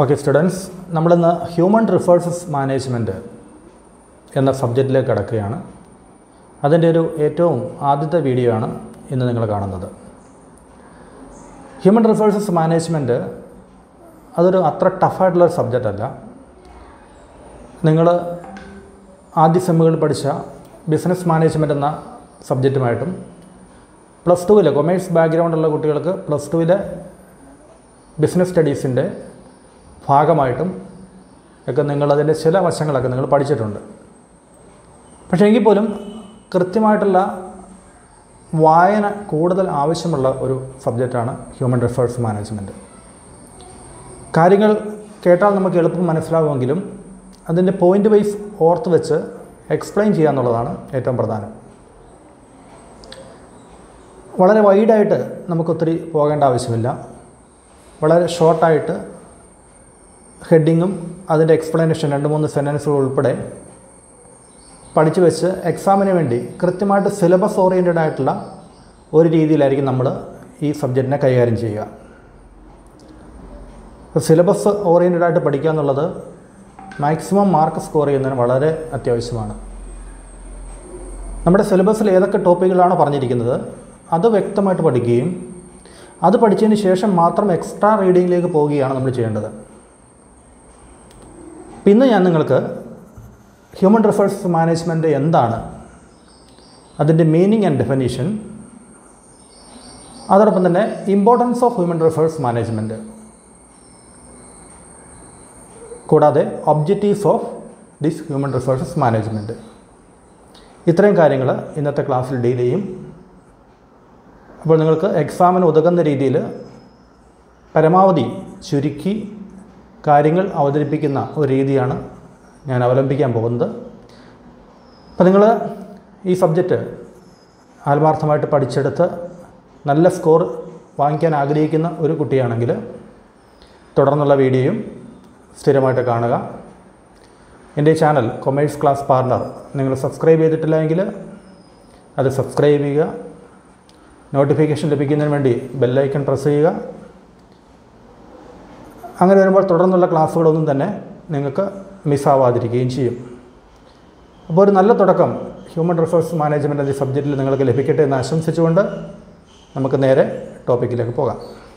Okay students നമ്മളിന്ന് human resources management എന്ന സബ്ജക്റ്റിലേക്ക് കടക്കുകയാണ് അതിൻ്റെ ഒരു ഏറ്റവും ആദ്യത്തെ വീഡിയോ ആണ് ഇന്ന് നിങ്ങൾ കാണുന്നത് ഹ്യൂമൻ റിസോഴ്സസ് മാനേജ്മെൻറ്റ് അതൊരു അത്ര ടഫായിട്ടുള്ള ഒരു സബ്ജക്റ്റ് അല്ല നിങ്ങൾ ആദ്യ സെമ്മുകളിൽ പഠിച്ച ബിസിനസ് മാനേജ്മെൻറ്റ് എന്ന സബ്ജക്റ്റുമായിട്ടും പ്ലസ് ടുവിൽ കൊമേഴ്സ് ബാക്ക്ഗ്രൗണ്ടുള്ള കുട്ടികൾക്ക് പ്ലസ് ടുവിലെ ബിസിനസ് സ്റ്റഡീസിൻ്റെ ഭാഗമായിട്ടും ഒക്കെ നിങ്ങളതിൻ്റെ ചില വശങ്ങളൊക്കെ നിങ്ങൾ പഠിച്ചിട്ടുണ്ട് പക്ഷേ എങ്കിൽ പോലും കൃത്യമായിട്ടുള്ള വായന കൂടുതൽ ആവശ്യമുള്ള ഒരു സബ്ജക്റ്റാണ് ഹ്യൂമൻ റിസോഴ്സ് മാനേജ്മെൻറ്റ് കാര്യങ്ങൾ കേട്ടാൽ നമുക്ക് എളുപ്പം മനസ്സിലാവുമെങ്കിലും അതിൻ്റെ പോയിൻ്റ് വൈസ് ഓർത്ത് വെച്ച് എക്സ്പ്ലെയിൻ ചെയ്യുക എന്നുള്ളതാണ് ഏറ്റവും പ്രധാനം വളരെ വൈഡായിട്ട് നമുക്കൊത്തിരി പോകേണ്ട ആവശ്യമില്ല വളരെ ഷോർട്ടായിട്ട് ഹെഡിങ്ങും അതിൻ്റെ എക്സ്പ്ലനേഷൻ രണ്ട് മൂന്ന് സെൻറ്റൻസുകൾ ഉൾപ്പെടെ പഠിച്ചു വെച്ച് എക്സാമിന് വേണ്ടി കൃത്യമായിട്ട് സിലബസ് ഓറിയൻറ്റഡ് ആയിട്ടുള്ള ഒരു രീതിയിലായിരിക്കും നമ്മൾ ഈ സബ്ജക്റ്റിനെ കൈകാര്യം ചെയ്യുക സിലബസ് ഓറിയൻറ്റഡ് ആയിട്ട് പഠിക്കുക എന്നുള്ളത് മാക്സിമം മാർക്ക് സ്കോർ ചെയ്യുന്നതിന് വളരെ അത്യാവശ്യമാണ് നമ്മുടെ സിലബസിൽ ഏതൊക്കെ ടോപ്പിക്കുകളാണ് പറഞ്ഞിരിക്കുന്നത് അത് വ്യക്തമായിട്ട് പഠിക്കുകയും അത് പഠിച്ചതിന് ശേഷം മാത്രം എക്സ്ട്രാ റീഡിങ്ങിലേക്ക് പോവുകയാണ് നമ്മൾ ചെയ്യേണ്ടത് പിന്നെ ഞാൻ നിങ്ങൾക്ക് ഹ്യൂമൻ റിസോഴ്സ് മാനേജ്മെൻറ്റ് എന്താണ് അതിൻ്റെ മീനിങ് ആൻഡ് ഡെഫിനീഷൻ അതോടൊപ്പം തന്നെ importance of human resource management കൂടാതെ objectives of this human resources management ഇത്രയും കാര്യങ്ങൾ ഇന്നത്തെ ക്ലാസ്സിൽ ഡീൽ ചെയ്യും അപ്പോൾ നിങ്ങൾക്ക് എക്സാമിന് ഉതകുന്ന രീതിയിൽ പരമാവധി ചുരുക്കി കാര്യങ്ങൾ അവതരിപ്പിക്കുന്ന ഒരു രീതിയാണ് ഞാൻ അവലംബിക്കാൻ പോകുന്നത് അപ്പോൾ നിങ്ങൾ ഈ സബ്ജക്റ്റ് ആത്മാർത്ഥമായിട്ട് പഠിച്ചെടുത്ത് നല്ല സ്കോർ വാങ്ങിക്കാൻ ആഗ്രഹിക്കുന്ന ഒരു കുട്ടിയാണെങ്കിൽ തുടർന്നുള്ള വീഡിയോയും സ്ഥിരമായിട്ട് കാണുക എൻ്റെ ചാനൽ കൊമേഴ്സ് ക്ലാസ് പാർട്ണർ നിങ്ങൾ സബ്സ്ക്രൈബ് ചെയ്തിട്ടില്ല എങ്കിൽ അത് സബ്സ്ക്രൈബ് ചെയ്യുക നോട്ടിഫിക്കേഷൻ ലഭിക്കുന്നതിന് വേണ്ടി ബെല്ലൈക്കൺ പ്രസ് ചെയ്യുക അങ്ങനെ വരുമ്പോൾ തുടർന്നുള്ള ക്ലാസ്സുകളൊന്നും തന്നെ നിങ്ങൾക്ക് മിസ്സാവാതിരിക്കുകയും ചെയ്യും അപ്പോൾ ഒരു നല്ല തുടക്കം ഹ്യൂമൻ റിസോഴ്സ് മാനേജ്മെൻറ്റ് എന്ന സബ്ജക്റ്റിൽ നിങ്ങൾക്ക് ലഭിക്കട്ടെ എന്ന് ആശംസിച്ചുകൊണ്ട് നമുക്ക് നേരെ ടോപ്പിക്കിലേക്ക് പോകാം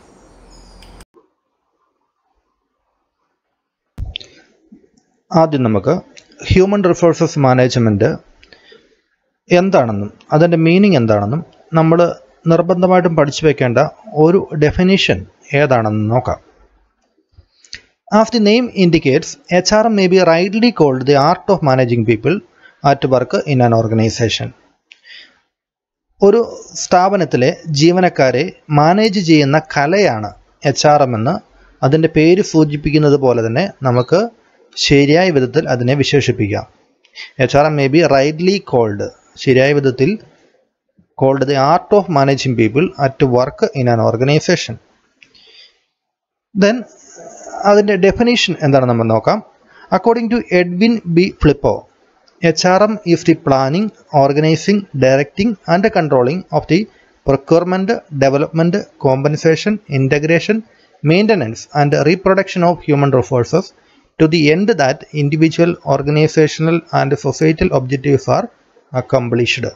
ആദ്യം നമുക്ക് ഹ്യൂമൻ റിസോഴ്സസ് മാനേജ്മെൻറ്റ് എന്താണെന്നും അതിൻ്റെ മീനിങ് എന്താണെന്നും നമ്മൾ നിർബന്ധമായിട്ടും പഠിച്ചു വെക്കേണ്ട ഒരു ഡെഫിനിഷൻ ഏതാണെന്ന് നോക്കാം as the name indicates H R M may be rightly called the art of managing people at work in an organisation ഒരു സ്ഥാപനത്തിലെ ജീവനക്കാരെ മാനേജ് ചെയ്യുന്ന കലയാണ് എച്ച് ആർ എം എന്ന് അതിൻ്റെ പേര് സൂചിപ്പിക്കുന്നത് പോലെ തന്നെ നമുക്ക് ശരിയായ വിധത്തിൽ അതിനെ വിശേഷിപ്പിക്കാം H R M may be rightly called ശരിയായ വിധത്തിൽ called the art of managing people at work in an organisation then അതിൻ്റെ ഡെഫിനേഷൻ എന്താണ് നമ്മൾ നോക്കാം according to Edwin B Flippo H R M is the planning organising directing and controlling of the procurement development compensation integration maintenance and reproduction of human resources to the end that individual, organizational and societal objectives are accomplished.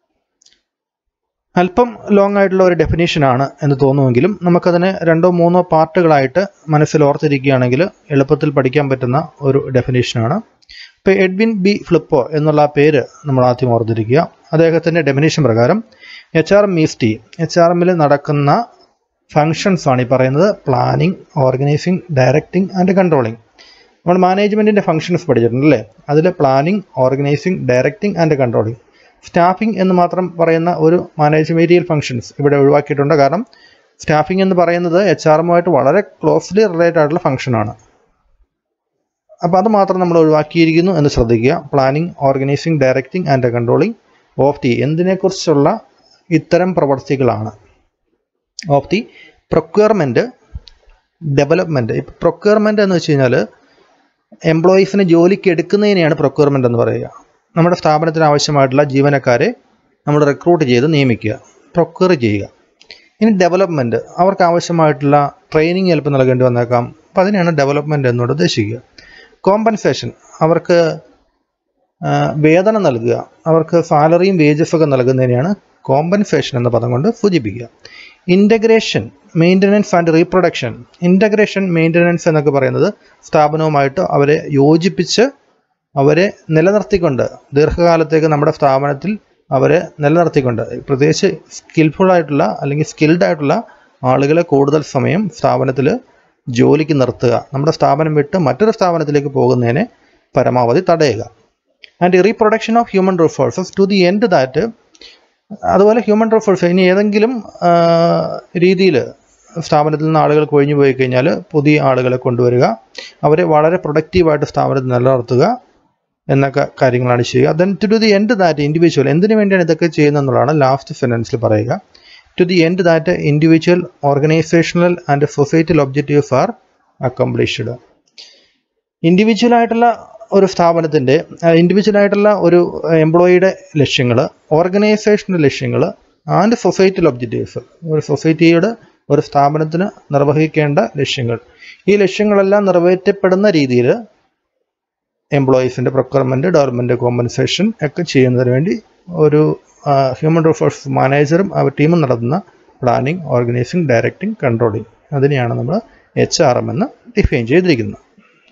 അല്പം long ആയിട്ടുള്ള ഒരു ഡെഫിനേഷനാണ് എന്ന് തോന്നുമെങ്കിലും നമുക്കതിനെ രണ്ടോ മൂന്നോ പാർട്ടുകളായിട്ട് മനസ്സിൽ ഓർത്തിരിക്കുകയാണെങ്കിൽ എളുപ്പത്തിൽ പഠിക്കാൻ പറ്റുന്ന ഒരു ഡെഫിനേഷനാണ് ഇപ്പോൾ എഡ്വിൻ ബി ഫ്ലിപ്പോ എന്നുള്ള ആ പേര് നമ്മൾ ആദ്യം ഓർത്തിരിക്കുക അദ്ദേഹത്തിൻ്റെ ഡെഫിനേഷൻ പ്രകാരം H R M means the H R എമ്മിൽ നടക്കുന്ന ഫങ്ഷൻസ് ആണ് ഈ പറയുന്നത് planning organising directing and controlling നമ്മൾ മാനേജ്മെൻറ്റിൻ്റെ ഫങ്ഷൻസ് പഠിച്ചിട്ടുണ്ട് അല്ലേ അതിൽ planning organising directing and controlling staffing എന്ന് മാത്രം പറയുന്ന ഒരു മാനേജ്മേരിയൽ ഫങ്ഷൻസ് ഇവിടെ ഒഴിവാക്കിയിട്ടുണ്ട് കാരണം സ്റ്റാഫിംഗ് എന്ന് പറയുന്നത് എച്ച് ആർ എമ്മുമായിട്ട് വളരെ ക്ലോസ്ലി റിലേറ്റഡ് ആയിട്ടുള്ള ഫംഗ്ഷനാണ് അപ്പോൾ അത് മാത്രം നമ്മൾ ഒഴിവാക്കിയിരിക്കുന്നു എന്ന് ശ്രദ്ധിക്കുക planning organising directing and controlling of the എന്തിനെക്കുറിച്ചുള്ള ഇത്തരം പ്രവർത്തികളാണ് ഓഫ് ദി പ്രൊക്യൂർമെൻറ്റ് ഡെവലപ്മെൻറ്റ് ഇപ്പോൾ പ്രൊക്യൂർമെൻറ്റ് എന്ന് വെച്ച് കഴിഞ്ഞാൽ എംപ്ലോയീസിനെ ജോലിക്ക് എടുക്കുന്നതിനെയാണ് പ്രൊക്യൂർമെൻ്റ് എന്ന് പറയുക നമ്മുടെ സ്ഥാപനത്തിന് ആവശ്യമായിട്ടുള്ള ജീവനക്കാരെ നമ്മൾ റിക്രൂട്ട് ചെയ്ത് നിയമിക്കുക പ്രൊക്യൂർ ചെയ്യുക ഇനി ഡെവലപ്മെൻറ്റ് അവർക്ക് ആവശ്യമായിട്ടുള്ള ട്രെയിനിങ് ചിലപ്പോൾ നൽകേണ്ടി വന്നേക്കാം അപ്പോൾ അതിനെയാണ് ഡെവലപ്മെൻറ്റ് എന്നോട് ഉദ്ദേശിക്കുക കോമ്പൻസേഷൻ അവർക്ക് ആ, വേതനം നൽകുക അവർക്ക് സാലറിയും വേജസ് ഒക്കെ നൽകുന്നതിനെയാണ് കോമ്പൻസേഷൻ എന്ന പദം കൊണ്ട് സൂചിപ്പിക്കുക integration maintenance and reproduction integration maintenance എന്നൊക്കെ പറയുന്നത് സ്ഥാപനവുമായിട്ട് അവരെ യോജിപ്പിച്ച് അവരെ നിലനിർത്തിക്കൊണ്ട് ദീർഘകാലത്തേക്ക് നമ്മുടെ സ്ഥാപനത്തിൽ അവരെ നിലനിർത്തിക്കൊണ്ട് പ്രത്യേകിച്ച് സ്കിൽഫുൾ ആയിട്ടുള്ള അല്ലെങ്കിൽ സ്കിൽഡ് ആയിട്ടുള്ള ആളുകളെ കൂടുതൽ സമയം സ്ഥാപനത്തിൽ ജോലിക്ക് നിർത്തുക നമ്മുടെ സ്ഥാപനം വിട്ട് മറ്റൊരു സ്ഥാപനത്തിലേക്ക് പോകുന്നതിനെ പരമാവധി തടയുക and reproduction of human resources to the end that അതുപോലെ ഹ്യൂമൻ റിസോഴ്സ് ഇനി ഏതെങ്കിലും രീതിയിൽ സ്ഥാപനത്തിൽ നിന്ന് ആളുകൾ കൊഴിഞ്ഞു പോയി കഴിഞ്ഞാൽ പുതിയ ആളുകളെ കൊണ്ടുവരിക അവരെ വളരെ പ്രൊഡക്റ്റീവായിട്ട് സ്ഥാപനത്തിൽ നിലനിർത്തുക എന്നൊക്കെ കാര്യങ്ങളാണ് ചെയ്യുക then to do the end that individual എന്തിനു വേണ്ടിയാണ് ഇതൊക്കെ ചെയ്യുന്നത് എന്നുള്ളതാണ് ലാസ്റ്റ് സെൻറ്റൻസിൽ പറയുക to the end that individual organisational and societal objectives are accomplished individual ആയിട്ടുള്ള ഒരു സ്ഥാപനത്തിൻ്റെ ഇൻഡിവിജ്വൽ ആയിട്ടുള്ള ഒരു എംപ്ലോയിയുടെ ലക്ഷ്യങ്ങൾ ഓർഗനൈസേഷൻ്റെ ലക്ഷ്യങ്ങൾ ആൻഡ് സൊസൈറ്റൽ ഒബ്ജക്റ്റീവ്സ് ഒരു സൊസൈറ്റിയുടെ ഒരു സ്ഥാപനത്തിന് നിർവഹിക്കേണ്ട ലക്ഷ്യങ്ങൾ ഈ ലക്ഷ്യങ്ങളെല്ലാം നിറവേറ്റപ്പെടുന്ന രീതിയിൽ എംപ്ലോയീസിൻ്റെ പ്രൊക്യൂർമെൻറ്റ് ഡെവലപ്മെൻറ്റ് കോമ്പൻസേഷൻ ഒക്കെ ചെയ്യുന്നതിന് വേണ്ടി ഒരു ഹ്യൂമൻ റിസോഴ്സ് മാനേജറും അവർ ടീമും നടത്തുന്ന പ്ലാനിങ് ഓർഗനൈസിങ് ഡയറക്റ്റിംഗ് കൺട്രോളിങ് അതിനെയാണ് നമ്മൾ എച്ച് ആർ എം എന്ന് ഡിഫൈൻ ചെയ്തിരിക്കുന്നത്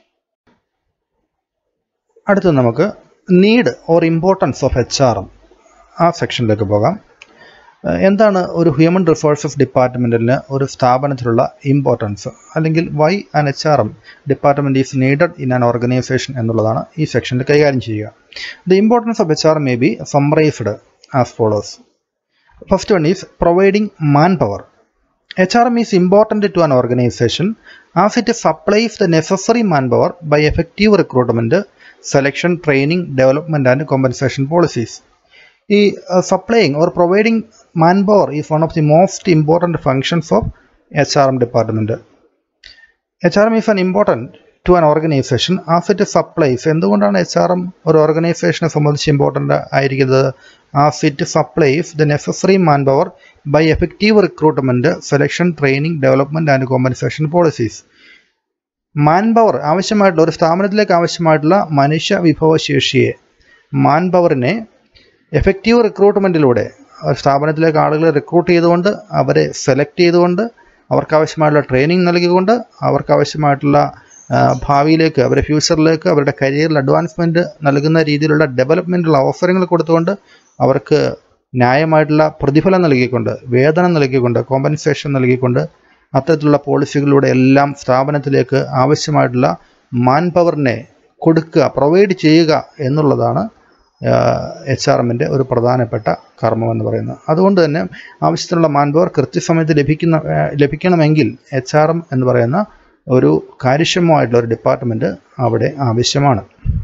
അടുത്ത് നമുക്ക് need or importance of H R M ആ സെക്ഷനിലേക്ക് പോകാം ഏഹ് എന്താണ് ഒരു ഹ്യൂമൻ റിസോഴ്സസ് ഡിപ്പാർട്ട്മെൻറ്റിന് ഒരു സ്ഥാപനത്തിലുള്ള ഇമ്പോർട്ടൻസ് അല്ലെങ്കിൽ why an H R M department is needed in an organisation എന്നുള്ളതാണ് ഈ സെക്ഷനിൽ കൈകാര്യം ചെയ്യുക the importance of H R may be summarised as follows first one is providing manpower HRM is important to an organization as it supplies the necessary manpower by effective recruitment, selection, training, development, and compensation policies. ഈ supplying or providing manpower is one of the most important functions of H R M department H R M is an important to an organisation as it supplies എന്തുകൊണ്ടാണ് H R M ഒരു ഓർഗനൈസേഷനെ സംബന്ധിച്ച് important ആയിരിക്കുന്നത് as it supplies the necessary manpower by effective recruitment selection training development and compensation policies manpower ആവശ്യമായിട്ടുള്ള ഒരു സ്ഥാപനത്തിലേക്ക് ആവശ്യമായിട്ടുള്ള മനുഷ്യ വിഭവശേഷിയെ മാൻ പവറിനെ എഫക്റ്റീവ് റിക്രൂട്ട്മെൻറ്റിലൂടെ സ്ഥാപനത്തിലേക്ക് ആളുകളെ റിക്രൂട്ട് ചെയ്തുകൊണ്ട് അവരെ സെലക്ട് ചെയ്തുകൊണ്ട് അവർക്ക് ആവശ്യമായിട്ടുള്ള ട്രെയിനിങ് നൽകിക്കൊണ്ട് അവർക്ക് ആവശ്യമായിട്ടുള്ള ആ, ഭാവിയിലേക്ക് അവരുടെ ഫ്യൂച്ചറിലേക്ക് അവരുടെ കരിയറിൽ അഡ്വാൻസ്മെൻറ്റ് നൽകുന്ന രീതിയിലുള്ള ഡെവലപ്മെൻറ്റുള്ള അവസരങ്ങൾ കൊടുത്തുകൊണ്ട് അവർക്ക് ന്യായമായിട്ടുള്ള പ്രതിഫലം നൽകിക്കൊണ്ട് വേതനം നൽകിക്കൊണ്ട് കോമ്പൻസേഷൻ നൽകിക്കൊണ്ട് അത്തരത്തിലുള്ള പോളിസികളിലൂടെ എല്ലാം സ്ഥാപനത്തിലേക്ക് ആവശ്യമായിട്ടുള്ള മാൻ പവറിനെ കൊടുക്കുക പ്രൊവൈഡ് ചെയ്യുക എന്നുള്ളതാണ് എച്ച് ആർ എമ്മിൻ്റെ ഒരു പ്രധാനപ്പെട്ട കർമ്മം എന്ന് പറയുന്നത് അതുകൊണ്ട് തന്നെ ആവശ്യത്തിനുള്ള മാൻ പവർ കൃത്യസമയത്ത് ലഭിക്കുന്ന ആ, ലഭിക്കണമെങ്കിൽ എച്ച് ആർ എം എന്ന് പറയുന്ന ഒരു കാര്യക്ഷമമായിട്ടുള്ള ഒരു ഡിപ്പാർട്ട്മെൻറ്റ് അവിടെ ആവശ്യമാണ്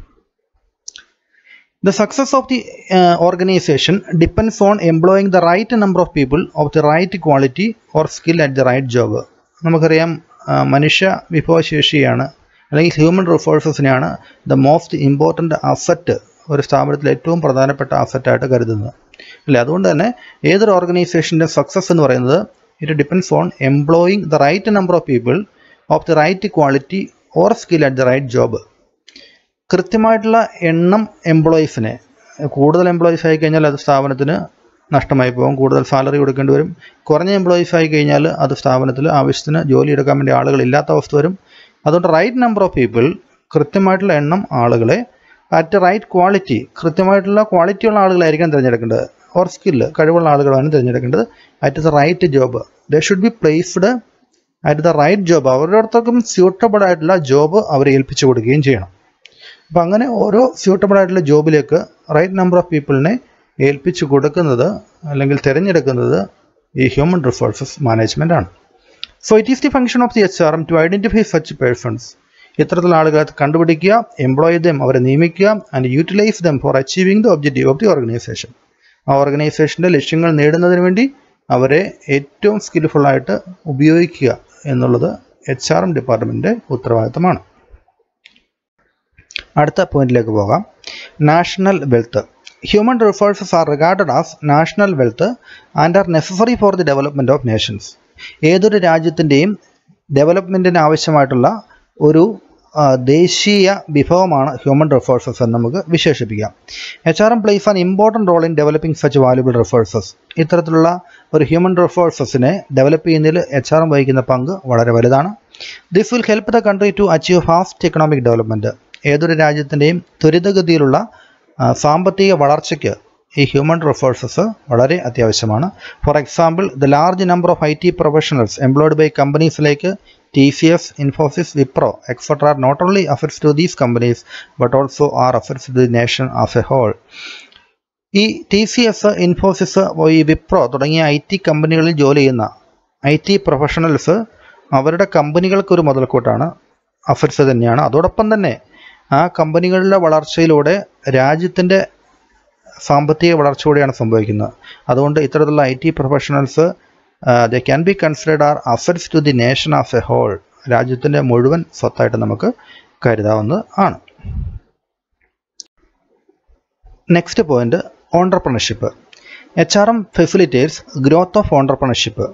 The success of the uh, organization depends on employing the right number of people of the right quality or skill at the right job. നമുക്കറിയാം ആ, മനുഷ്യ വിഭവശേഷിയാണ് അല്ലെങ്കിൽ ഹ്യൂമൻ റിസോഴ്സസിനെയാണ് ദ മോസ്റ്റ് ഇമ്പോർട്ടൻ്റ് അസറ്റ് ഒരു സ്ഥാപനത്തിൽ ഏറ്റവും പ്രധാനപ്പെട്ട അസറ്റായിട്ട് കരുതുന്നത് അല്ലേ അതുകൊണ്ട് തന്നെ ഏതൊരു ഓർഗനൈസേഷൻ്റെ സക്സസ് എന്ന് പറയുന്നത് it depends on employing the right number of people of the right quality or skill at the right job കൃത്യമായിട്ടുള്ള എണ്ണം എംപ്ലോയീസിനെ കൂടുതൽ എംപ്ലോയീസ് ആയി കഴിഞ്ഞാൽ അത് സ്ഥാപനത്തിന് നഷ്ടമായി പോകും കൂടുതൽ സാലറി കൊടുക്കേണ്ടി വരും കുറഞ്ഞ എംപ്ലോയീസ് ആയി കഴിഞ്ഞാൽ അത് സ്ഥാപനത്തിൽ ആവശ്യത്തിന് ജോലി എടുക്കാൻ വേണ്ടി ആളുകൾ ഇല്ലാത്ത അവസ്ഥ വരും അതുകൊണ്ട് റൈറ്റ് നമ്പർ ഓഫ് പീപ്പിൾ കൃത്യമായിട്ടുള്ള എണ്ണം ആളുകളെ അറ്റ് റൈറ്റ് ക്വാളിറ്റി കൃത്യമായിട്ടുള്ള ക്വാളിറ്റിയുള്ള ആളുകളായിരിക്കണം തിരഞ്ഞെടുക്കേണ്ടത് ഓർ സ്കില്ല് കഴിവുള്ള ആളുകളാണ് തിരഞ്ഞെടുക്കേണ്ടത് at the right job the should be placed at the right job ഓരോരുത്തർക്കും സ്യൂട്ടബിൾ ആയിട്ടുള്ള ജോബ് അവരെ ഏൽപ്പിച്ചു കൊടുക്കുകയും ചെയ്യണം അപ്പം അങ്ങനെ ഓരോ സ്യൂട്ടബിൾ ആയിട്ടുള്ള ജോബിലേക്ക് റൈറ്റ് നമ്പർ ഓഫ് പീപ്പിളിനെ ഏൽപ്പിച്ചു കൊടുക്കുന്നത് അല്ലെങ്കിൽ തിരഞ്ഞെടുക്കുന്നത് ഈ ഹ്യൂമൻ റിസോഴ്സസ് മാനേജ്മെൻ്റ് ആണ് so it is the function of the H R M to identify such persons ഇത്തരത്തിലുള്ള ആളുകളെ കണ്ടുപിടിക്കുക എംപ്ലോയ് ദം അവരെ നിയമിക്കുക and utilise them for achieving the objective of the organisation ആ ഓർഗനൈസേഷൻ്റെ ലക്ഷ്യങ്ങൾ നേടുന്നതിന് വേണ്ടി അവരെ ഏറ്റവും സ്കിൽഫുള്ളായിട്ട് ഉപയോഗിക്കുക എന്നുള്ളത് എച്ച് ആർ എം ഡിപ്പാർട്ട്മെൻറ്റിൻ്റെ ഉത്തരവാദിത്തമാണ് അടുത്ത പോയിന്റിലേക്ക് പോകാം national wealth human resources are regarded as national wealth and are necessary for the development of nations ഏതൊരു രാജ്യത്തിൻ്റെയും ഡെവലപ്മെൻറ്റിന് ആവശ്യമായിട്ടുള്ള ഒരു ആ, ദേശീയ വിഭവമാണ് ഹ്യൂമൻ റിസോഴ്സസ് എന്ന് നമുക്ക് വിശേഷിപ്പിക്കാം H R M places an important role in developing such valuable resources ഇത്തരത്തിലുള്ള ഒരു ഹ്യൂമൻ റിസോഴ്സസിനെ ഡെവലപ്പ് ചെയ്യുന്നതിൽ എച്ച് ആർ എം വഹിക്കുന്ന പങ്ക് വളരെ വലുതാണ് this will help the country to achieve fast economic development ഏതൊരു രാജ്യത്തിൻ്റെയും ത്വരിതഗതിയിലുള്ള ആ, സാമ്പത്തിക വളർച്ചയ്ക്ക് ഈ ഹ്യൂമൻ റിസോഴ്സസ് വളരെ അത്യാവശ്യമാണ് for example the large number of I T professionals employed by കമ്പനീസിലേക്ക് T C S Infosys Wipro etcetera are not only affairs to these companies but also are affairs to the nation as a whole ഈ T C S Infosys ഈ വിപ്രോ തുടങ്ങിയ I T കമ്പനികളിൽ ജോലി ചെയ്യുന്ന I T professionals അവരുടെ കമ്പനികൾക്കൊരു മുതൽക്കൂട്ടാണ് affairs തന്നെയാണ് അതോടൊപ്പം തന്നെ ആ കമ്പനികളുടെ വളർച്ചയിലൂടെ രാജ്യത്തിൻ്റെ സാമ്പത്തിക വളർച്ച കൂടിയാണ് സംഭവിക്കുന്നത് അതുകൊണ്ട് ഇത്തരത്തിലുള്ള I T professionals the can be considered are affairs to the nation as a whole രാജ്യത്തിൻ്റെ മുഴുവൻ സ്വത്തായിട്ട് നമുക്ക് കരുതാവുന്നത് ആണ് next point entrepreneurship H R M facilitates growth of entrepreneurship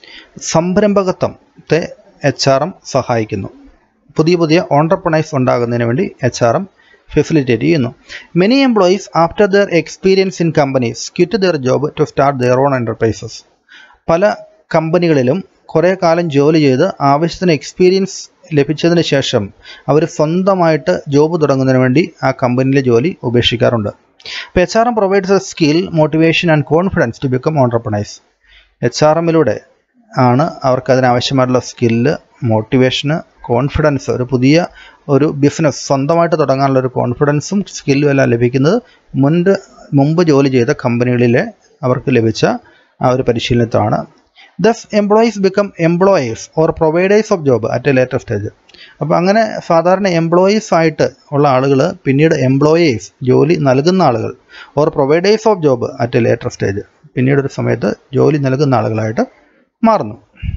സംരംഭകത്വത്തെ എച്ച് ആർ എം സഹായിക്കുന്നു പുതിയ പുതിയ ഓണ്ടർപ്രണൈസ് ഉണ്ടാകുന്നതിന് വേണ്ടി എച്ച് ആർ എം ഫെസിലിറ്റേറ്റ് ചെയ്യുന്നു many employees after their experience in companies quit their job to start their own enterprises പല കമ്പനികളിലും കുറേ കാലം ജോലി ചെയ്ത് ആവശ്യത്തിന് എക്സ്പീരിയൻസ് ലഭിച്ചതിന് ശേഷം അവർ സ്വന്തമായിട്ട് ജോബ് തുടങ്ങുന്നതിന് വേണ്ടി ആ കമ്പനിയിലെ ജോലി ഉപേക്ഷിക്കാറുണ്ട് അപ്പോൾ H R M provides a skill motivation and confidence to become entrepreneurs H R എമ്മിലൂടെ ആണ് അവർക്ക് അതിനാവശ്യമായിട്ടുള്ള സ്കില്ല് മോട്ടിവേഷന് കോൺഫിഡൻസ് ഒരു പുതിയ ഒരു ബിസിനസ് സ്വന്തമായിട്ട് തുടങ്ങാനുള്ള ഒരു കോൺഫിഡൻസും സ്കില്ലും എല്ലാം ലഭിക്കുന്നത് മുൻപ് മുമ്പ് ജോലി ചെയ്ത കമ്പനികളിലെ അവർക്ക് ലഭിച്ച ആ ഒരു പരിശീലനത്താണ് thus employees become employers or providers of job at a later stage അപ്പോൾ അങ്ങനെ സാധാരണ എംപ്ലോയീസ് ആയിട്ട് ഉള്ള ആളുകൾ പിന്നീട് എംപ്ലോയേഴ്സ് ജോലി നൽകുന്ന ആളുകൾ or providers of job at a later stage പിന്നീട് ഒരു സമയത്ത് ജോലി നൽകുന്ന ആളുകളായിട്ട് മാറുന്നു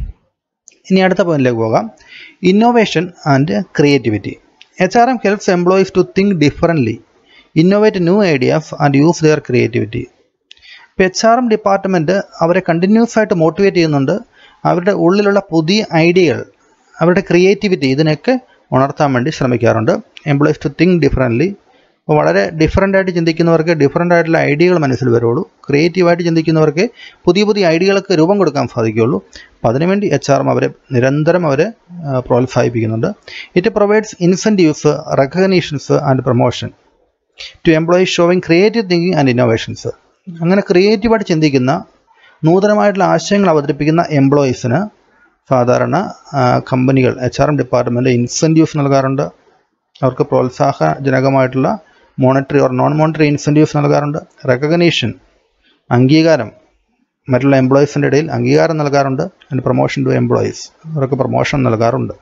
ഇനി അടുത്ത പോയിന്റിലേക്ക് പോകാം innovation and creativity H R M helps employees to think differently innovate new ideas and use their creativity ഇപ്പോൾ എച്ച് ആർ എം ഡിപ്പാർട്ട്മെൻറ്റ് അവരെ കണ്ടിന്യൂസ് ആയിട്ട് മോട്ടിവേറ്റ് ചെയ്യുന്നുണ്ട് അവരുടെ ഉള്ളിലുള്ള പുതിയ ഐഡിയകൾ അവരുടെ ക്രിയേറ്റിവിറ്റി ഇതിനൊക്കെ ഉണർത്താൻ വേണ്ടി ശ്രമിക്കാറുണ്ട് എംപ്ലോയീസ് ടു തിങ്ക് ഡിഫറൻ്റ്ലി അപ്പോൾ വളരെ ഡിഫറൻ്റ് ആയിട്ട് ചിന്തിക്കുന്നവർക്ക് ഡിഫറൻ്റ് ആയിട്ടുള്ള ഐഡിയകൾ മനസ്സിൽ വരുള്ളൂ ക്രിയേറ്റീവായിട്ട് ചിന്തിക്കുന്നവർക്ക് പുതിയ പുതിയ ഐഡിയകൾക്ക് രൂപം കൊടുക്കാൻ സാധിക്കുകയുള്ളൂ അപ്പോൾ അതിനുവേണ്ടി എച്ച് ആർ എം അവരെ നിരന്തരം അവരെ ആ, പ്രോത്സാഹിപ്പിക്കുന്നുണ്ട് it provides incentives recognitions and promotion to employees showing creative thinking and innovations അങ്ങനെ ക്രിയേറ്റീവായിട്ട് ചിന്തിക്കുന്ന നൂതനമായിട്ടുള്ള ആശയങ്ങൾ അവതരിപ്പിക്കുന്ന എംപ്ലോയീസിന് സാധാരണ ആ, കമ്പനികൾ H R M department incentives നൽകാറുണ്ട് അവർക്ക് പ്രോത്സാഹജനകമായിട്ടുള്ള monetary or non monetary incentives നൽകാറുണ്ട് റെക്കഗ്നീഷൻ അംഗീകാരം മറ്റുള്ള എംപ്ലോയീസിൻ്റെ ഇടയിൽ അംഗീകാരം നൽകാറുണ്ട് ആൻഡ് പ്രൊമോഷൻ ടു എംപ്ലോയീസ് അവർക്ക് പ്രൊമോഷൻ നൽകാറുണ്ട്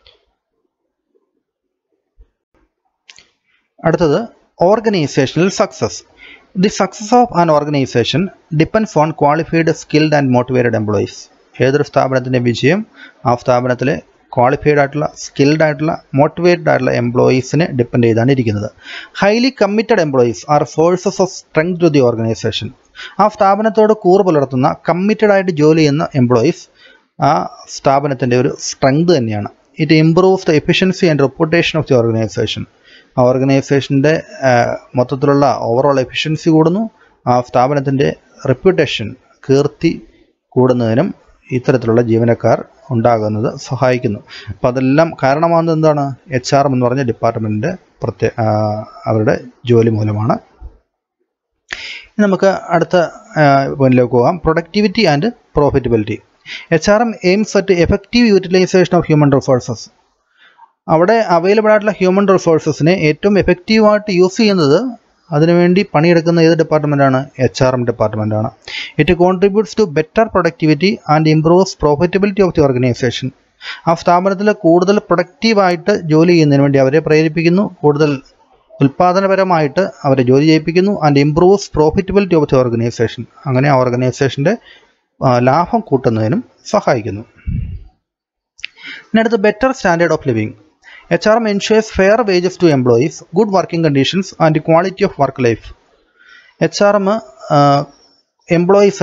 അടുത്തത് organisational success the success of an organisation depends on qualified skilled and motivated employees ഏതൊരു സ്ഥാപനത്തിൻ്റെ വിജയം ആ സ്ഥാപനത്തിലെ ക്വാളിഫൈഡ് ആയിട്ടുള്ള സ്കിൽഡ് ആയിട്ടുള്ള മോട്ടിവേറ്റഡ് ആയിട്ടുള്ള എംപ്ലോയീസിനെ ഡിപ്പെൻഡ് ചെയ്താണ് ഇരിക്കുന്നത് highly committed employees are sources of strength to the organisation ആ സ്ഥാപനത്തോട് കൂറ് പുലർത്തുന്ന കമ്മിറ്റഡ് ആയിട്ട് ജോലി ചെയ്യുന്ന എംപ്ലോയീസ് ആ സ്ഥാപനത്തിൻ്റെ ഒരു സ്ട്രെങ്ത് തന്നെയാണ് it improves the efficiency and reputation of the organisation ആ ഓർഗനൈസേഷൻ്റെ മൊത്തത്തിലുള്ള ഓവറോൾ എഫിഷ്യൻസി കൂടുന്നു ആ സ്ഥാപനത്തിൻ്റെ റെപ്യൂട്ടേഷൻ കീർത്തി കൂടുന്നതിനും ഇത്തരത്തിലുള്ള ജീവനക്കാർ ഉണ്ടാകുന്നത് സഹായിക്കുന്നു അപ്പോൾ അതെല്ലാം കാരണമാകുന്നത് എന്താണ് എച്ച് ആർ എം എന്ന് പറഞ്ഞ ഡിപ്പാർട്ട്മെൻറ്റിൻ്റെ പ്രത്യേ ആ, അവരുടെ ജോലി മൂലമാണ് ഇനി നമുക്ക് അടുത്ത പോയിന്റിലേക്ക് പോകാം productivity and profitability H R M aims at effective utilisation of human resources അവിടെ അവൈലബിൾ ആയിട്ടുള്ള ഹ്യൂമൻ റിസോഴ്സസിനെ ഏറ്റവും എഫക്റ്റീവായിട്ട് യൂസ് ചെയ്യുന്നത് അതിനുവേണ്ടി പണിയെടുക്കുന്ന ഏത് ഡിപ്പാർട്ട്മെൻറ്റാണ് എച്ച് ആർ എം ഡിപ്പാർട്ട്മെൻറ്റാണ് it contributes to better productivity and improves profitability of the organisation ആ സ്ഥാപനത്തിൽ കൂടുതൽ പ്രൊഡക്റ്റീവായിട്ട് ജോലി ചെയ്യുന്നതിന് വേണ്ടി അവരെ പ്രേരിപ്പിക്കുന്നു കൂടുതൽ ഉൽപ്പാദനപരമായിട്ട് അവരെ ജോലി ചെയ്യിപ്പിക്കുന്നു and improves profitability of the organisation അങ്ങനെ ആ ഓർഗനൈസേഷൻ്റെ ലാഭം കൂട്ടുന്നതിനും സഹായിക്കുന്നു ഇനി അടുത്ത് better standard of living H R M ensures fair wages to employees good working conditions and quality of work life H R M എംപ്ലോയീസിന്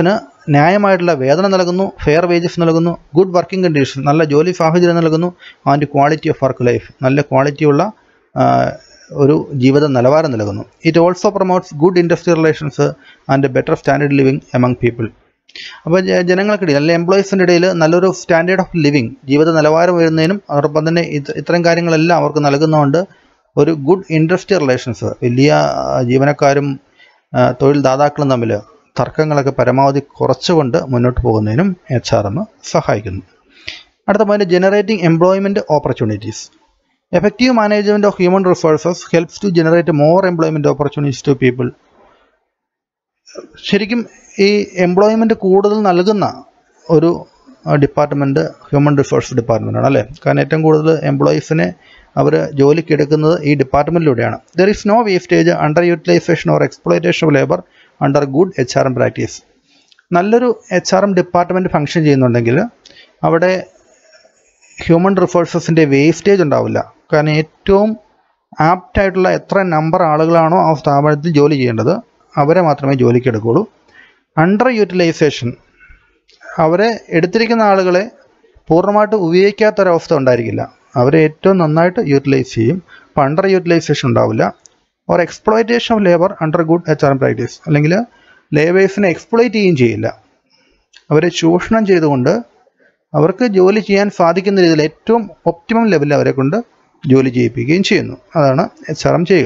ന്യായമായിട്ടുള്ള വേതനം നൽകുന്നു ഫെയർ വേജസ് നൽകുന്നു ഗുഡ് വർക്കിംഗ് കണ്ടീഷൻ നല്ല ജോലി സാഹചര്യം നൽകുന്നു and quality of work life നല്ല ക്വാളിറ്റിയുള്ള ആ, ഒരു ജീവിത നിലവാരം നൽകുന്നു it also promotes good industrial relations and better standard living among people അപ്പോൾ ജ- ജനങ്ങൾക്കിടയിൽ അല്ലെങ്കിൽ എംപ്ലോയീസിൻ്റെ ഇടയിൽ നല്ലൊരു സ്റ്റാൻഡേർഡ് ഓഫ് ലിവിങ് ജീവിത നിലവാരം ഉയരുന്നതിനും അതോടൊപ്പം തന്നെ ഇത് ഇത്തരം കാര്യങ്ങളെല്ലാം അവർക്ക് നൽകുന്നതുകൊണ്ട് ഒരു ഗുഡ് ഇൻഡസ്ട്രിയൽ റിലേഷൻസ് വലിയ ആ, ജീവനക്കാരും ആ, തൊഴിൽ ദാതാക്കളും തമ്മിൽ തർക്കങ്ങളൊക്കെ പരമാവധി കുറച്ചുകൊണ്ട് മുന്നോട്ട് പോകുന്നതിനും എച്ച് ആർ എം സഹായിക്കുന്നു അടുത്ത point generating employment opportunities effective management of human resources helps to generate more employment opportunities to people ശരിക്കും ഈ എംപ്ലോയ്മെൻറ്റ് കൂടുതൽ നൽകുന്ന ഒരു ഡിപ്പാർട്ട്മെൻറ്റ് ഹ്യൂമൻ റിസോഴ്സ് ഡിപ്പാർട്ട്മെൻറ്റാണ് അല്ലേ കാരണം ഏറ്റവും കൂടുതൽ എംപ്ലോയീസിനെ അവർ ജോലിക്ക് എടുക്കുന്നത് ഈ ഡിപ്പാർട്ട്മെൻറ്റിലൂടെയാണ് there is no wastage under utilisation or exploitation of labour under good H R M practice നല്ലൊരു H R M department function ചെയ്യുന്നുണ്ടെങ്കിൽ അവിടെ ഹ്യൂമൻ റിസോഴ്സസിൻ്റെ വേസ്റ്റേജ് ഉണ്ടാവില്ല കാരണം ഏറ്റവും ആപ്റ്റായിട്ടുള്ള എത്ര നമ്പർ ആളുകളാണോ ആ സ്ഥാപനത്തിൽ ജോലി ചെയ്യേണ്ടത് അവരെ മാത്രമേ ജോലിക്ക് എടുക്കുകയുള്ളൂ അണ്ടർ യൂട്ടിലൈസേഷൻ അവരെ എടുത്തിരിക്കുന്ന ആളുകളെ പൂർണ്ണമായിട്ട് ഉപയോഗിക്കാത്തൊരവസ്ഥ ഉണ്ടായിരിക്കില്ല അവരെ ഏറ്റവും നന്നായിട്ട് യൂട്ടിലൈസ് ചെയ്യും അപ്പോൾ അണ്ടർ യൂട്ടിലൈസേഷൻ ഉണ്ടാവില്ല or exploitation of labour under good H R practice അല്ലെങ്കിൽ ലേബേഴ്സിനെ എക്സ്പ്ലോയിറ്റ് ചെയ്യുകയും ചെയ്യില്ല അവരെ ചൂഷണം ചെയ്തുകൊണ്ട് അവർക്ക് ജോലി ചെയ്യാൻ സാധിക്കുന്ന രീതിയിൽ ഏറ്റവും ഒപ്റ്റിമം ലെവലിൽ അവരെ കൊണ്ട് ജോലി ചെയ്യിപ്പിക്കുകയും ചെയ്യുന്നു അതാണ് എച്ച് ആർ എം ചെയ്യുക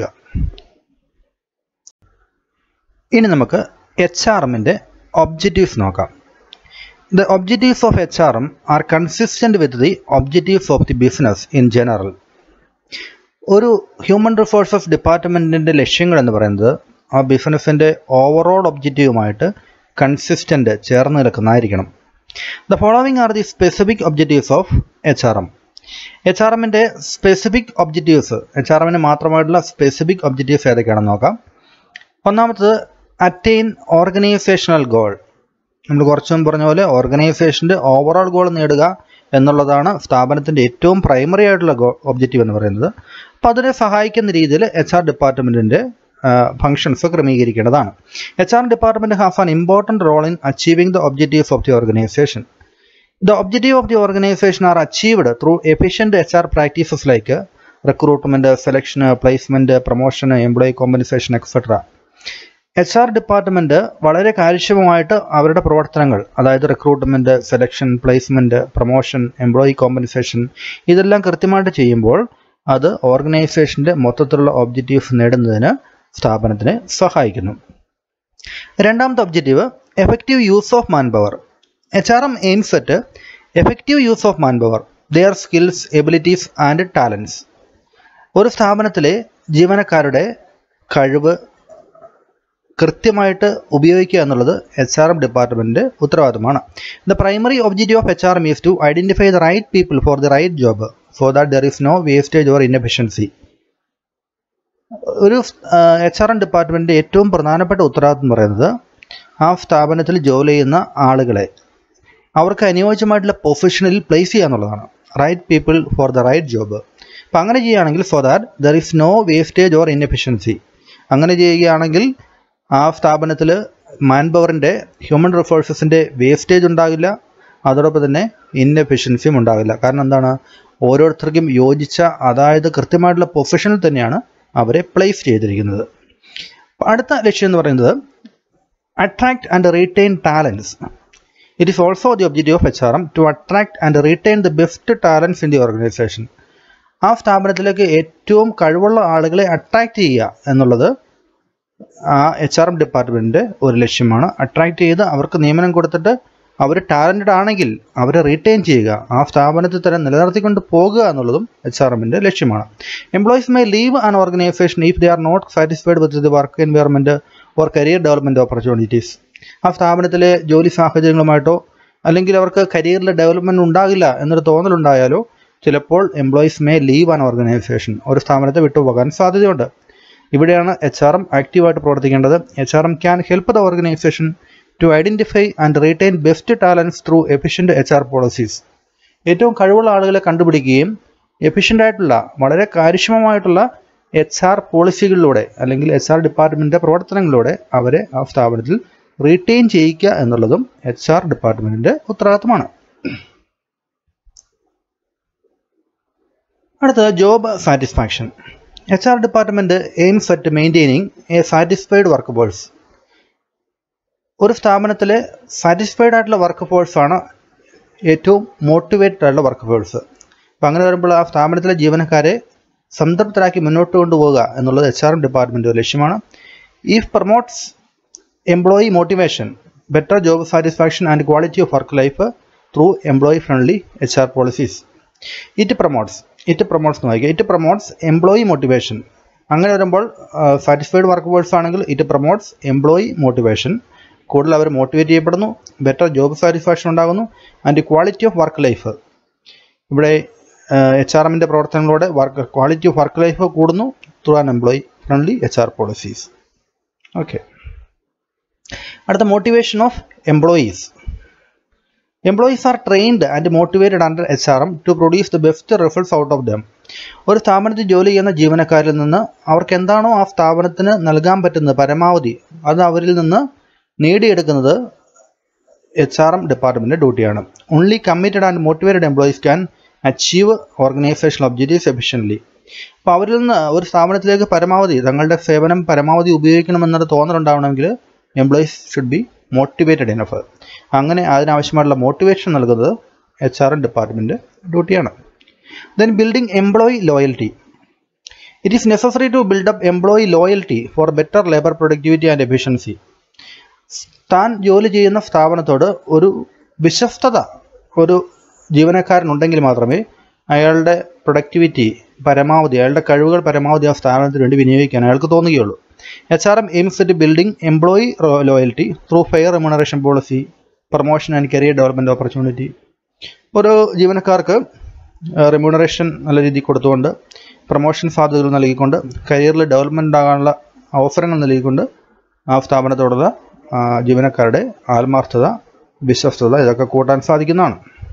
ഇനി നമുക്ക് എച്ച് ആർ എമ്മിൻ്റെ ഒബ്ജക്റ്റീവ്സ് നോക്കാം the objectives of H R M are consistent with the objectives of the business in general ഒരു ഹ്യൂമൻ റിസോഴ്സസ് ഡിപ്പാർട്ട്മെൻറ്റിൻ്റെ ലക്ഷ്യങ്ങൾ എന്ന് പറയുന്നത് ആ ബിസിനസ്സിൻ്റെ ഓവറോൾ ഒബ്ജക്റ്റീവുമായിട്ട് കൺസിസ്റ്റൻ്റ് ചേർന്ന് നിൽക്കുന്നതായിരിക്കണം the following are the specific objectives of H R M H R എമ്മിൻ്റെ സ്പെസിഫിക് ഒബ്ജക്റ്റീവ്സ് എച്ച് ആർ എമ്മിന് മാത്രമായിട്ടുള്ള സ്പെസിഫിക് ഒബ്ജക്റ്റീവ്സ് ഏതൊക്കെയാണെന്ന് നോക്കാം ഒന്നാമത്തത് അറ്റൈൻ ഓർഗനൈസേഷണൽ ഗോൾ നമ്മൾ കുറച്ച് മുമ്പ് പറഞ്ഞ പോലെ ഓർഗനൈസേഷൻ്റെ ഓവറോൾ ഗോൾ നേടുക എന്നുള്ളതാണ് സ്ഥാപനത്തിൻ്റെ ഏറ്റവും പ്രൈമറി ആയിട്ടുള്ള ഗോ ഒബ്ജക്റ്റീവ് എന്ന് പറയുന്നത് അപ്പോൾ അതിനെ സഹായിക്കുന്ന രീതിയിൽ എച്ച് ആർ ഡിപ്പാർട്ട്മെൻറ്റിൻ്റെ ഫങ്ഷൻസ് ക്രമീകരിക്കേണ്ടതാണ് H R department has an important role in achieving the objectives of the organisation The objective of the organization are achieved through efficient HR practices like uh, recruitment, uh, selection, uh, placement, uh, promotion, uh, employee compensation, etc. H R department വളരെ കാര്യക്ഷമമായിട്ട് അവരുടെ പ്രവർത്തനങ്ങൾ അതായത് recruitment selection placement promotion employee compensation ഇതെല്ലാം കൃത്യമായിട്ട് ചെയ്യുമ്പോൾ അത് ഓർഗനൈസേഷൻ്റെ മൊത്തത്തിലുള്ള ഒബ്ജക്റ്റീവ്സ് നേടുന്നതിന് സ്ഥാപനത്തിനെ സഹായിക്കുന്നു രണ്ടാമത്തെ objective effective use of manpower H R M aims at effective use of manpower their skills abilities and talents ഒരു സ്ഥാപനത്തിലെ ജീവനക്കാരുടെ കഴിവ് കൃത്യമായിട്ട് ഉപയോഗിക്കുക എന്നുള്ളത് എച്ച് ആർ എം ഡിപ്പാർട്ട്മെൻറ്റിൻ്റെ ഉത്തരവാദിത്തമാണ് the primary objective of H R M is to identify the right people for the right job so that there is no wastage or inefficiency ഒരു എച്ച് ആർ എം ഡിപ്പാർട്ട്മെൻറ്റിൻ്റെ ഏറ്റവും പ്രധാനപ്പെട്ട ഉത്തരവാദിത്തം എന്ന് പറയുന്നത് ആ സ്ഥാപനത്തിൽ ജോലി ചെയ്യുന്ന ആളുകളെ അവർക്ക് അനുയോജ്യമായിട്ടുള്ള പൊസിഷനിൽ പ്ലേസ് ചെയ്യുക എന്നുള്ളതാണ് right people for the right job അപ്പം അങ്ങനെ ചെയ്യുകയാണെങ്കിൽ so that there is no wastage or inefficiency അങ്ങനെ ചെയ്യുകയാണെങ്കിൽ ആ സ്ഥാപനത്തിൽ മാൻ പവറിൻ്റെ ഹ്യൂമൻ റിസോഴ്സസിൻ്റെ വേസ്റ്റേജ് ഉണ്ടാകില്ല അതോടൊപ്പം തന്നെ ഇൻഎഫിഷ്യൻസിയും ഉണ്ടാകില്ല കാരണം എന്താണ് ഓരോരുത്തർക്കും യോജിച്ച അതായത് കൃത്യമായിട്ടുള്ള പൊസിഷനിൽ തന്നെയാണ് അവരെ പ്ലേസ് ചെയ്തിരിക്കുന്നത് അടുത്ത ലക്ഷ്യം എന്ന് പറയുന്നത് attract and retain talents it is also the objective of H R M to attract and retain the best talents in the organisation ആ സ്ഥാപനത്തിലേക്ക് ഏറ്റവും കഴിവുള്ള ആളുകളെ അട്രാക്റ്റ് ചെയ്യുക എന്നുള്ളത് ആ എച്ച് ആർ എം ഡിപ്പാർട്ട്മെൻറ്റിൻ്റെ ഒരു ലക്ഷ്യമാണ് അട്രാക്റ്റ് ചെയ്ത് അവർക്ക് നിയമനം കൊടുത്തിട്ട് അവർ ടാലൻറ്റഡ് ആണെങ്കിൽ അവരെ റീറ്റെയിൻ ചെയ്യുക ആ സ്ഥാപനത്തിൽ തന്നെ നിലനിർത്തിക്കൊണ്ട് പോകുക എന്നുള്ളതും എച്ച് ആർ എമ്മിൻ്റെ ലക്ഷ്യമാണ് employees may leave an organisation if they are not satisfied with the work environment or career development opportunities ആ സ്ഥാപനത്തിലെ ജോലി സാഹചര്യങ്ങളുമായിട്ടോ അല്ലെങ്കിൽ അവർക്ക് കരിയറിൽ ഡെവലപ്മെൻറ്റ് ഉണ്ടാകില്ല എന്നൊരു തോന്നലുണ്ടായാലോ ചിലപ്പോൾ employees may leave an organisation ഒരു സ്ഥാപനത്തെ വിട്ടുപോകാൻ സാധ്യതയുണ്ട് ഇവിടെയാണ് എച്ച് ആർ എം ആക്റ്റീവായിട്ട് പ്രവർത്തിക്കേണ്ടത് H R M can help the organisation to identify and retain best talents through efficient H R policies ഏറ്റവും കഴിവുള്ള ആളുകളെ കണ്ടുപിടിക്കുകയും എഫിഷ്യൻ്റ് ആയിട്ടുള്ള വളരെ കാര്യക്ഷമമായിട്ടുള്ള എച്ച് ആർ പോളിസികളിലൂടെ അല്ലെങ്കിൽ എച്ച് ആർ ഡിപ്പാർട്ട്മെൻറ്റിൻ്റെ പ്രവർത്തനങ്ങളിലൂടെ അവരെ ആ സ്ഥാപനത്തിൽ റീറ്റെയിൻ ചെയ്യിക്കുക എന്നുള്ളതും എച്ച് ആർ ഡിപ്പാർട്ട്മെൻറ്റിൻ്റെ ഉത്തരവാദിത്തമാണ് അടുത്തത് job satisfaction H R department aims at maintaining a satisfied workforce ഒരു സ്ഥാപനത്തിലെ സാറ്റിസ്ഫൈഡ് ആയിട്ടുള്ള വർക്ക് ഫോഴ്സാണ് ഏറ്റവും മോട്ടിവേറ്റഡ് ആയിട്ടുള്ള വർക്ക് ഫോഴ്സ് അപ്പം അങ്ങനെ വരുമ്പോൾ ആ സ്ഥാപനത്തിലെ ജീവനക്കാരെ സംതൃപ്തരാക്കി മുന്നോട്ട് കൊണ്ടുപോകുക എന്നുള്ളത് എച്ച് ആർ ഡിപ്പാർട്ട്മെൻറ്റ് ഒരു ലക്ഷ്യമാണ് if promotes employee motivation better job satisfaction and quality of work life through employee friendly H R policies it promotes it promotes എന്ന് വായിക്കുക ഇറ്റ് പ്രൊമോട്ട്സ് എംപ്ലോയി മോട്ടിവേഷൻ അങ്ങനെ വരുമ്പോൾ സാറ്റിസ്ഫൈഡ് വർക്ക് ഫോഴ്സ് ആണെങ്കിൽ it promotes employee motivation കൂടുതൽ അവർ motivate ചെയ്യപ്പെടുന്നു better job satisfaction ഉണ്ടാകുന്നു and quality of work life ഇവിടെ എച്ച് ആർ എമ്മിൻ്റെ പ്രവർത്തനങ്ങളോടെ work quality of work life കൂടുന്നു through an employee friendly H R policies okay അടുത്ത motivation of employees employees are trained and motivated under H R M to produce the best results out of them ഒരു സ്ഥാപനത്തിൽ ജോലി ചെയ്യുന്ന ജീവനക്കാരിൽ നിന്ന് അവർക്ക് എന്താണോ ആ സ്ഥാപനത്തിന് നൽകാൻ പറ്റുന്നത് പരമാവധി അത് അവരിൽ നിന്ന് നേടിയെടുക്കുന്നത് എച്ച് ആർ എം ഡിപ്പാർട്ട്മെൻറ്റിൻ്റെ ഡ്യൂട്ടിയാണ് only committed and motivated employees can achieve organisation objectives efficiently അപ്പോൾ അവരിൽ നിന്ന് ഒരു സ്ഥാപനത്തിലേക്ക് പരമാവധി തങ്ങളുടെ സേവനം പരമാവധി ഉപയോഗിക്കണമെന്നൊരു തോന്നലുണ്ടാവണമെങ്കിൽ employees should be motivated enough അങ്ങനെ അതിനാവശ്യമായിട്ടുള്ള മോട്ടിവേഷൻ നൽകുന്നത് എച്ച് ആർ എം ഡിപ്പാർട്ട്മെൻറ്റ് ഡ്യൂട്ടിയാണ് then building employee loyalty it is necessary to build up employee loyalty for better labour productivity and efficiency താൻ ജോലി ചെയ്യുന്ന സ്ഥാപനത്തോട് ഒരു വിശ്വസ്തത ഒരു ജീവനക്കാരനുണ്ടെങ്കിൽ മാത്രമേ അയാളുടെ പ്രൊഡക്ടിവിറ്റി പരമാവധി അയാളുടെ കഴിവുകൾ പരമാവധി ആ സ്ഥാപനത്തിന് വേണ്ടി വിനിയോഗിക്കാൻ അയാൾക്ക് തോന്നുകയുള്ളൂ H R M aims at building employee loyalty through fair remuneration policy promotion and career development opportunity ഒരു ജീവനക്കാർക്ക് റെമ്യൂണറേഷൻ നല്ല രീതിയിൽ കൊടുത്തുകൊണ്ട് പ്രൊമോഷൻ സാധ്യതകൾ നൽകിക്കൊണ്ട് കരിയറിൽ ഡെവലപ്മെൻ്റ് ആകാനുള്ള അവസരങ്ങൾ നൽകിക്കൊണ്ട് ആ സ്ഥാപനത്തോടുള്ള ആ, ജീവനക്കാരുടെ ആത്മാർത്ഥത വിശ്വസ്തത ഇതൊക്കെ കൂട്ടാൻ സാധിക്കുന്നതാണ്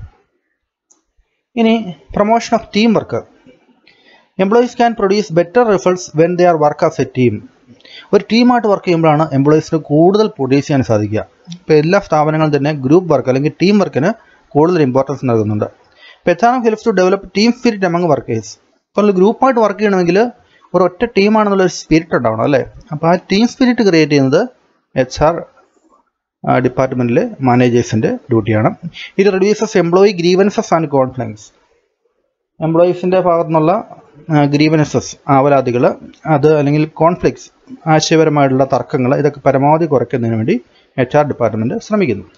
ഇനി promotion of teamwork employees can produce better results when they are work as a team ഒരു ടീമായിട്ട് വർക്ക് ചെയ്യുമ്പോഴാണ് എംപ്ലോയീസിന് കൂടുതൽ പ്രൊഡ്യൂസ് ചെയ്യാൻ സാധിക്കുക ഇപ്പോൾ എല്ലാ സ്ഥാപനങ്ങളും തന്നെ ഗ്രൂപ്പ് വർക്ക് അല്ലെങ്കിൽ ടീം വർക്കിന് കൂടുതൽ ഇമ്പോർട്ടൻസ് നൽകുന്നുണ്ട് ഇപ്പോൾ H R M helps to develop team spirit among workers ഇപ്പോൾ ഒരു ഗ്രൂപ്പായിട്ട് വർക്ക് ചെയ്യണമെങ്കിൽ ഒരു ഒറ്റ ടീമാണെന്നുള്ള ഒരു സ്പിരിറ്റ് ഉണ്ടാവണം അല്ലേ അപ്പോൾ ആ ടീം സ്പിരിറ്റ് ക്രിയേറ്റ് ചെയ്യുന്നത് എച്ച് ആർ ഡിപ്പാർട്ട്മെൻറ്റിലെ മാനേജേഴ്സിൻ്റെ ഡ്യൂട്ടിയാണ് ഇത് reduces employee grievances and conflicts എംപ്ലോയീസിൻ്റെ ഭാഗത്തു നിന്നുള്ള ഗ്രീവനസസ് ആവലാതികൾ അത് അല്ലെങ്കിൽ കോൺഫ്ലിക്ട്സ് ആശയപരമായിട്ടുള്ള തർക്കങ്ങൾ ഇതൊക്കെ പരമാവധി കുറയ്ക്കുന്നതിന് വേണ്ടി എച്ച് ആർ ഡിപ്പാർട്ട്മെൻറ്റ് ശ്രമിക്കുന്നു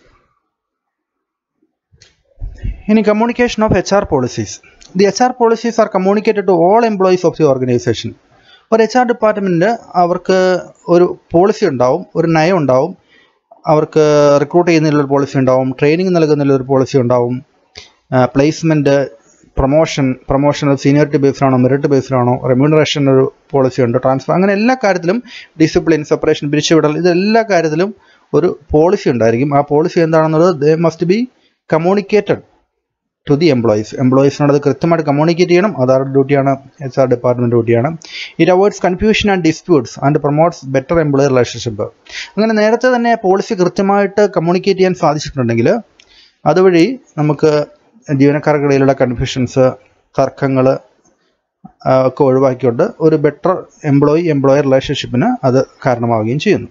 ഇനി communication of H R policies the H R policies are communicated to all employees of the organisation ഒരു എച്ച് ആർ ഡിപ്പാർട്ട്മെൻറ്റ് അവർക്ക് ഒരു പോളിസി ഉണ്ടാവും ഒരു നയം ഉണ്ടാവും അവർക്ക് റിക്രൂട്ട് ചെയ്യുന്നതിലൊരു പോളിസി ഉണ്ടാവും ട്രെയിനിങ് നൽകുന്നതിലൊരു പോളിസി ഉണ്ടാവും പ്ലേസ്മെൻറ്റ് പ്രൊമോഷൻ പ്രൊമോഷൻ സീനിയോറിറ്റി ബേസിലാണോ മെറിറ്റ് ബേസിലാണോ റെമ്യൂണറേഷൻ ഒരു പോളിസി ഉണ്ട് ട്രാൻസ്ഫർ അങ്ങനെ എല്ലാ കാര്യത്തിലും ഡിസിപ്ലിൻ സെപ്പറേഷൻ പിരിച്ചുവിടൽ ഇതെല്ലാ കാര്യത്തിലും ഒരു പോളിസി ഉണ്ടായിരിക്കും ആ പോളിസി എന്താണെന്നുള്ളത് they must be communicated to the employees എംപ്ലോയീസിനോട് അത് കൃത്യമായിട്ട് കമ്മ്യൂണിക്കേറ്റ് ചെയ്യണം അത് അവരുടെ ഡ്യൂട്ടിയാണ് എച്ച് ആർ ഡിപ്പാർട്ട്മെൻറ്റ് ഡ്യൂട്ടിയാണ് it avoids confusion and disputes and promotes better employee relationship അങ്ങനെ നേരത്തെ തന്നെ പോളിസി കൃത്യമായിട്ട് കമ്മ്യൂണിക്കേറ്റ് ചെയ്യാൻ സാധിച്ചിട്ടുണ്ടെങ്കിൽ അതുവഴി നമുക്ക് ജീവനക്കാർക്കിടയിലുള്ള കൺഫ്യൂഷൻസ് തർക്കങ്ങൾ ഒക്കെ ഒഴിവാക്കിക്കൊണ്ട് ഒരു ബെറ്റർ എംപ്ലോയി എംപ്ലോയർ റിലേഷൻഷിപ്പിന് അത് കാരണമാവുകയും ചെയ്യുന്നു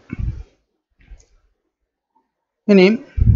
ഇനിയും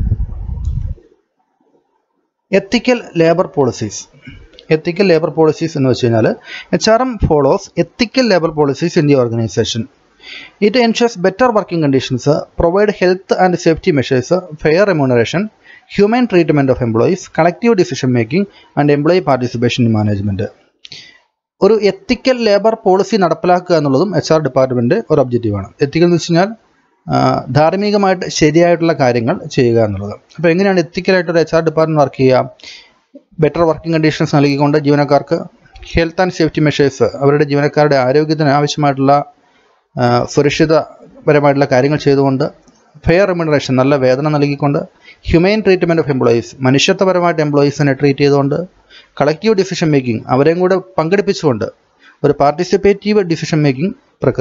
ethical labour policies ethical labour policies എന്ന് വെച്ച് കഴിഞ്ഞാൽ H R M follows ethical labour policies in the organisation it ensures better working conditions provide health and safety measures fair remuneration human treatment of employees collective decision making and employee participation in management ഒരു ethical labour policy നടപ്പിലാക്കുക എന്നുള്ളതും H R department ഒരു ഒബ്ജക്റ്റീവാണ് എത്തിക്കൽ എന്ന് വെച്ച് കഴിഞ്ഞാൽ ആ, ധാർമ്മികമായിട്ട് ശരിയായിട്ടുള്ള കാര്യങ്ങൾ ചെയ്യുക എന്നുള്ളത് അപ്പോൾ എങ്ങനെയാണ് എത്തിക്കലായിട്ട് ഒരു എച്ച് ആർ ഡിപ്പാർട്ട്മെൻറ്റ് വർക്ക് ചെയ്യുക ബെറ്റർ വർക്കിംഗ് കണ്ടീഷൻസ് നൽകിക്കൊണ്ട് ജീവനക്കാർക്ക് ഹെൽത്ത് ആൻഡ് സേഫ്റ്റി മെഷേഴ്സ് അവരുടെ ജീവനക്കാരുടെ ആരോഗ്യത്തിന് ആവശ്യമായിട്ടുള്ള ആ, സുരക്ഷിതപരമായിട്ടുള്ള കാര്യങ്ങൾ ചെയ്തുകൊണ്ട് ഫെയർ റെമ്യൂണറേഷൻ നല്ല വേതനം നൽകിക്കൊണ്ട് ഹ്യൂമൻ ട്രീറ്റ്മെൻറ്റ് ഓഫ് എംപ്ലോയീസ് മനുഷ്യത്വപരമായിട്ട് എംപ്ലോയീസിനെ ട്രീറ്റ് ചെയ്തുകൊണ്ട് കളക്റ്റീവ് ഡിസിഷൻ മേക്കിംഗ് അവരെയും കൂടെ പങ്കെടുപ്പിച്ചുകൊണ്ട് ഒരു പാർട്ടിസിപ്പേറ്റീവ് ഡിസിഷൻ മേക്കിംഗ് പ്രക്രിയ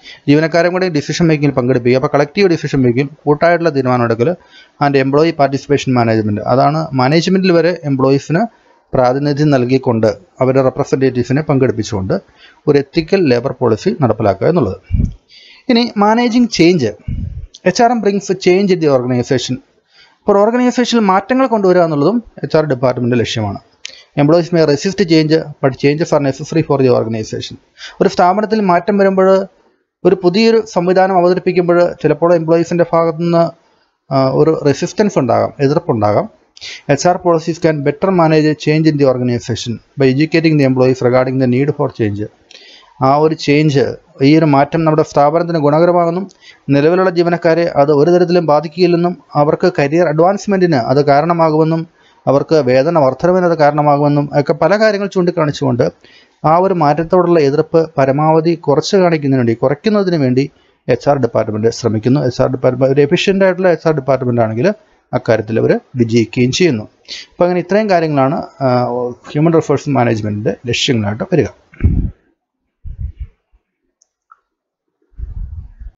ജീവനക്കാരെ കൂടി ഡിസിഷൻ മേക്കിങ്ങിൽ പങ്കെടുപ്പിക്കുക അപ്പോൾ കളക്റ്റീവ് ഡിസിഷൻ മേക്കിംഗ് കൂട്ടായിട്ടുള്ള തീരുമാനമെടുക്കൽ ആൻഡ് എംപ്ലോയി പാർട്ടിസിപ്പേഷൻ മാനേജ്മെൻറ്റ് അതാണ് മാനേജ്മെൻറ്റിൽ വരെ എംപ്ലോയീസിന് പ്രാതിനിധ്യം നൽകിക്കൊണ്ട് അവരുടെ റെപ്രസെൻറ്റേറ്റീവ്സിനെ പങ്കെടുപ്പിച്ചുകൊണ്ട് ഒരു എത്തിക്കൽ ലേബർ പോളിസി നടപ്പിലാക്കുക എന്നുള്ളത് ഇനി managing change H R M brings change in the organisation ഇപ്പോൾ ഓർഗനൈസേഷനിൽ മാറ്റങ്ങൾ കൊണ്ടുവരിക എന്നുള്ളതും എച്ച് ആർ ഡിപ്പാർട്ട്മെൻറ്റ് ലക്ഷ്യമാണ് employees may resist change but changes are necessary for the organisation ഒരു സ്ഥാപനത്തിൽ മാറ്റം വരുമ്പോൾ ഒരു പുതിയൊരു സംവിധാനം അവതരിപ്പിക്കുമ്പോൾ ചിലപ്പോൾ എംപ്ലോയീസിൻ്റെ ഭാഗത്തു നിന്ന് ആ, ഒരു റെസിസ്റ്റൻസ് ഉണ്ടാകാം എതിർപ്പുണ്ടാകാം H R policies can better manage change in the organisation by educating the employees regarding the need for change ആ ഒരു ചേഞ്ച് ഈ ഒരു മാറ്റം നമ്മുടെ സ്ഥാപനത്തിന് ഗുണകരമാകുന്നു നിലവിലുള്ള ജീവനക്കാരെ അത് ഒരു തരത്തിലും ബാധിക്കില്ലെന്നും അവർക്ക് കരിയർ അഡ്വാൻസ്മെൻറ്റിന് അത് കാരണമാകുമെന്നും അവർക്ക് വേതന വർധനവിന് അത് കാരണമാകുമെന്നും ഒക്കെ പല കാര്യങ്ങൾ ചൂണ്ടിക്കാണിച്ചുകൊണ്ട് ആ ഒരു മാറ്റത്തോടുള്ള എതിർപ്പ് പരമാവധി കുറച്ച് കാണിക്കുന്നതിന് വേണ്ടി കുറയ്ക്കുന്നതിന് വേണ്ടി എച്ച് ആർ ഡിപ്പാർട്ട്മെൻറ്റ് ശ്രമിക്കുന്നു എച്ച് ആർ ഡിപ്പാർട്ട്മെൻറ്റ് ഒരു എഫിഷ്യൻ്റ് ആയിട്ടുള്ള എച്ച് ആർ ഡിപ്പാർട്ട്മെൻ്റ് ആണെങ്കിൽ അക്കാര്യത്തിൽ അവർ വിജയിക്കുകയും ചെയ്യുന്നു അപ്പോൾ അങ്ങനെ ഇത്രയും കാര്യങ്ങളാണ് ഹ്യൂമൻ റിസോഴ്സ് മാനേജ്മെൻറ്റിൻ്റെ ലക്ഷ്യങ്ങളായിട്ട് വരിക